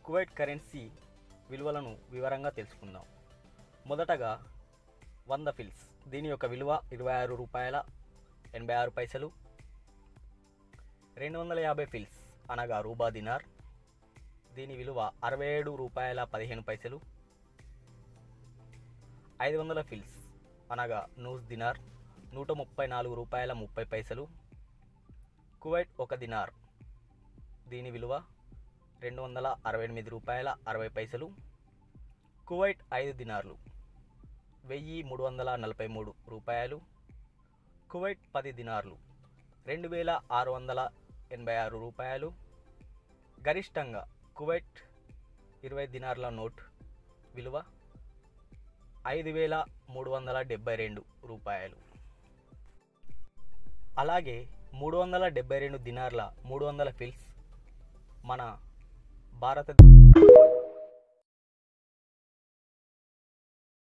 Kuwait currency విలువలను వివరంగా తెలుసుకుందాం మొదటగా వంద ఫిల్స్ దీని యొక్క విలువ ఇరవై ఆరు రూపాయల ఎనభై ఆరు పైసలు రెండు వందల యాభై ఫిల్స్ అనగా రూబా దినార్ దీని విలువ అరవై ఏడు రూపాయల పదిహేను పైసలు ఐదు వందల ఫిల్స్ అనగా నూస్ దినార్ నూట ముప్పై నాలుగు రూపాయల ముప్పై పైసలు కువైట్ ఒక దినార్ దీని విలువ రెండు వందల అరవై ఎనిమిది రూపాయల అరవై పైసలు కువైట్ ఐదు దినార్లు వెయ్యి మూడు వందల నలభై మూడు రూపాయలు కువైట్ పది దినార్లు రెండు వేల ఆరు వందల ఎనభై ఆరు రూపాయలు గరిష్టంగా కువైట్ ఇరవై దినార్ల నోట్ విలువ ఐదు వేల మూడు వందల డెబ్బై రెండు రూపాయలు అలాగే మూడు వందల డెబ్బై రెండు దినార్ల మూడు వందల ఫిల్స్ మన భారత